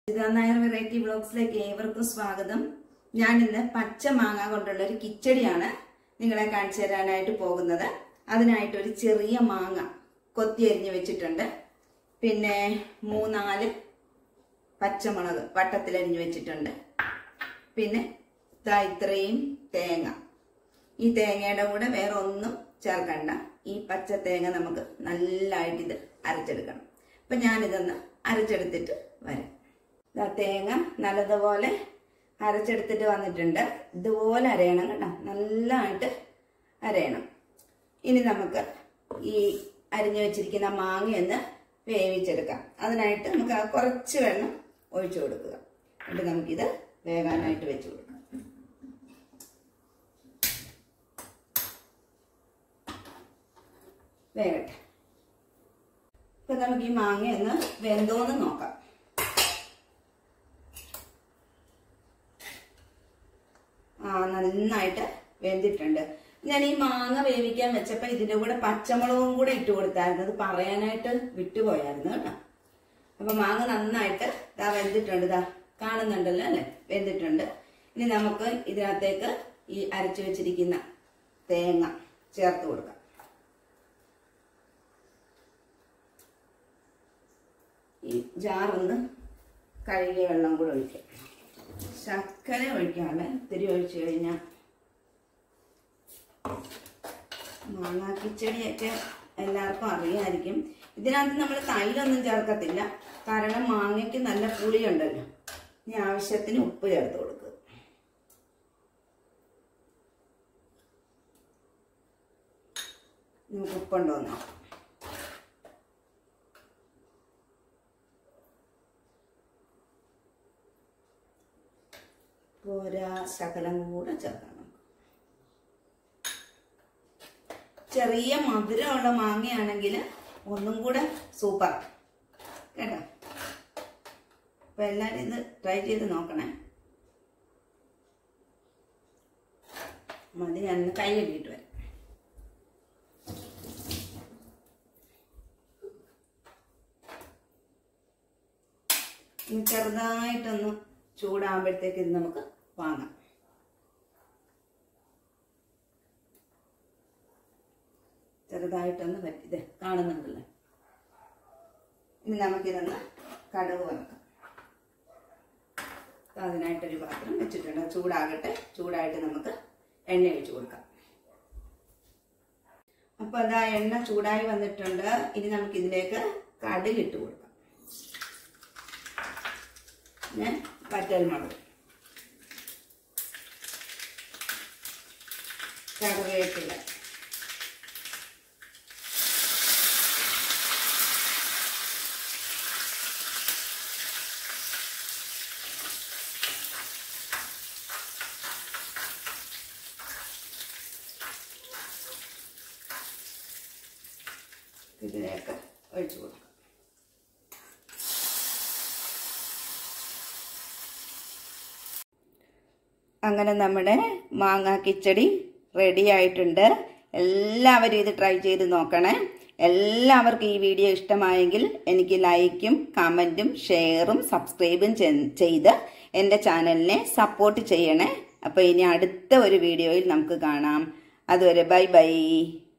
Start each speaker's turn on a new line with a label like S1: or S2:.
S1: ഇതാ നായർ വെറൈറ്റി ബ്ലോഗ്സിലേക്ക് ഏവർക്കും സ്വാഗതം ഞാൻ ഇന്ന് പച്ച മാങ്ങ കൊണ്ടുള്ള ഒരു കിച്ചടിയാണ് നിങ്ങളെ കാണിച്ചു തരാനായിട്ട് പോകുന്നത് അതിനായിട്ട് ഒരു ചെറിയ മാങ്ങ കൊത്തി അരിഞ്ഞ് വെച്ചിട്ടുണ്ട് പിന്നെ മൂന്നാല് പച്ചമുളക് വട്ടത്തിൽ അരിഞ്ഞ് വെച്ചിട്ടുണ്ട് പിന്നെ ദാ ഇത്രയും തേങ്ങ ഈ തേങ്ങയുടെ കൂടെ വേറെ ഒന്നും ചേർക്കണ്ട ഈ പച്ച തേങ്ങ നമുക്ക് നല്ലതായിട്ട് ഇത് അരച്ചെടുക്കണം അപ്പൊ ഞാനിതൊന്ന് അരച്ചെടുത്തിട്ട് വരാം ദാ തേങ്ങ നല്ലതുപോലെ അരച്ചെടുത്തിട്ട് വന്നിട്ടുണ്ട് ഇതുപോലെ അരയണം കേട്ടോ നല്ലതായിട്ട് അരയണം ഇനി നമുക്ക് ഈ അരിഞ്ഞു വെച്ചിരിക്കുന്ന മാങ്ങയൊന്ന് വേവിച്ചെടുക്കാം അതിനായിട്ട് നമുക്ക് ആ കുറച്ച് വെള്ളം ഒഴിച്ചു കൊടുക്കുക എന്നിട്ട് നമുക്കിത് വേകാനായിട്ട് വെച്ച് കൊടുക്കാം വേകട്ടെ ഇപ്പൊ നമുക്ക് ഈ മാങ്ങ ഒന്ന് വെന്തോന്ന് നോക്കാം ആ നന്നായിട്ട് വെന്തിട്ടുണ്ട് ഞാൻ ഈ മാങ്ങ വേവിക്കാൻ വെച്ചപ്പോ ഇതിന്റെ കൂടെ പച്ചമുളകും കൂടെ ഇട്ട് കൊടുത്തായിരുന്നു അത് പറയാനായിട്ട് വിട്ടുപോയായിരുന്നു കേട്ടോ അപ്പൊ മാങ്ങ നന്നായിട്ട് ഇതാ വെന്തിട്ടുണ്ട് ഇതാ കാണുന്നുണ്ടല്ലോ അല്ലെ വെന്തിട്ടുണ്ട് ഇനി നമുക്ക് ഇതിനകത്തേക്ക് ഈ അരച്ചു വെച്ചിരിക്കുന്ന തേങ്ങ ചേർത്ത് കൊടുക്കാം ഈ ജാറൊന്ന് കഴുകിയ വെള്ളം കൂടെ ഒഴിക്കാം ശർക്കര ഒഴിക്കാമേ ഇത്തിരി ഒഴിച്ചു കഴിഞ്ഞാൽ മാങ്ങാ കിച്ചടിയൊക്കെ എല്ലാവർക്കും അറിയാമായിരിക്കും ഇതിനകത്ത് നമ്മൾ തൈരൊന്നും ചേർക്കത്തില്ല കാരണം മാങ്ങയ്ക്ക് നല്ല പുളിയുണ്ടല്ലോ ഇനി ആവശ്യത്തിന് ഉപ്പ് ചേർത്ത് കൊടുക്കുക നമുക്ക് ഉപ്പുണ്ടോ നോക്കാം പോരാ ശകലം കൂടെ ചേർക്കണം ചെറിയ മധുരമുള്ള മാങ്ങയാണെങ്കിൽ ഒന്നും കൂടെ സൂപ്പർ കേട്ടോ അപ്പൊ എല്ലാവരും ഇത് ട്രൈ ചെയ്ത് നോക്കണേ മതി ഞാൻ കൈ കഴുകിയിട്ട് വരാം ഇനി ചെറുതായിട്ടൊന്ന് ചൂടാകുമ്പോഴത്തേക്ക് ഇത് നമുക്ക് വാങ്ങാം ചെറുതായിട്ടൊന്ന് പറ്റി ഇത് കാണുന്നുണ്ടല്ലോ ഇനി നമുക്കിതൊന്ന് കടുക് വറക്കാം അതിനായിട്ടൊരു പാത്രം വെച്ചിട്ടുണ്ട് ചൂടാകട്ടെ ചൂടായിട്ട് നമുക്ക് എണ്ണ ഒഴിച്ചു കൊടുക്കാം അപ്പൊ അതാ എണ്ണ ചൂടായി വന്നിട്ടുണ്ട് ഇനി നമുക്ക് ഇതിലേക്ക് കടുക് ഇട്ട് കൊടുക്കാം പിന്നെ വറ്റൽമുളക് കറിവേപ്പില ഇതിലേക്ക് ഒഴിച്ചു കൊടുക്കാം അങ്ങനെ നമ്മുടെ മാങ്ങ കിച്ചടി റെഡി ആയിട്ടുണ്ട് എല്ലാവരും ഇത് ട്രൈ ചെയ്ത് നോക്കണേ എല്ലാവർക്കും ഈ വീഡിയോ ഇഷ്ടമായെങ്കിൽ എനിക്ക് ലൈക്കും കമൻറ്റും ഷെയറും സബ്സ്ക്രൈബും ചെയ്ത് എൻ്റെ ചാനലിനെ സപ്പോർട്ട് ചെയ്യണേ അപ്പോൾ ഇനി അടുത്ത ഒരു വീഡിയോയിൽ നമുക്ക് കാണാം അതുവരെ ബൈ ബൈ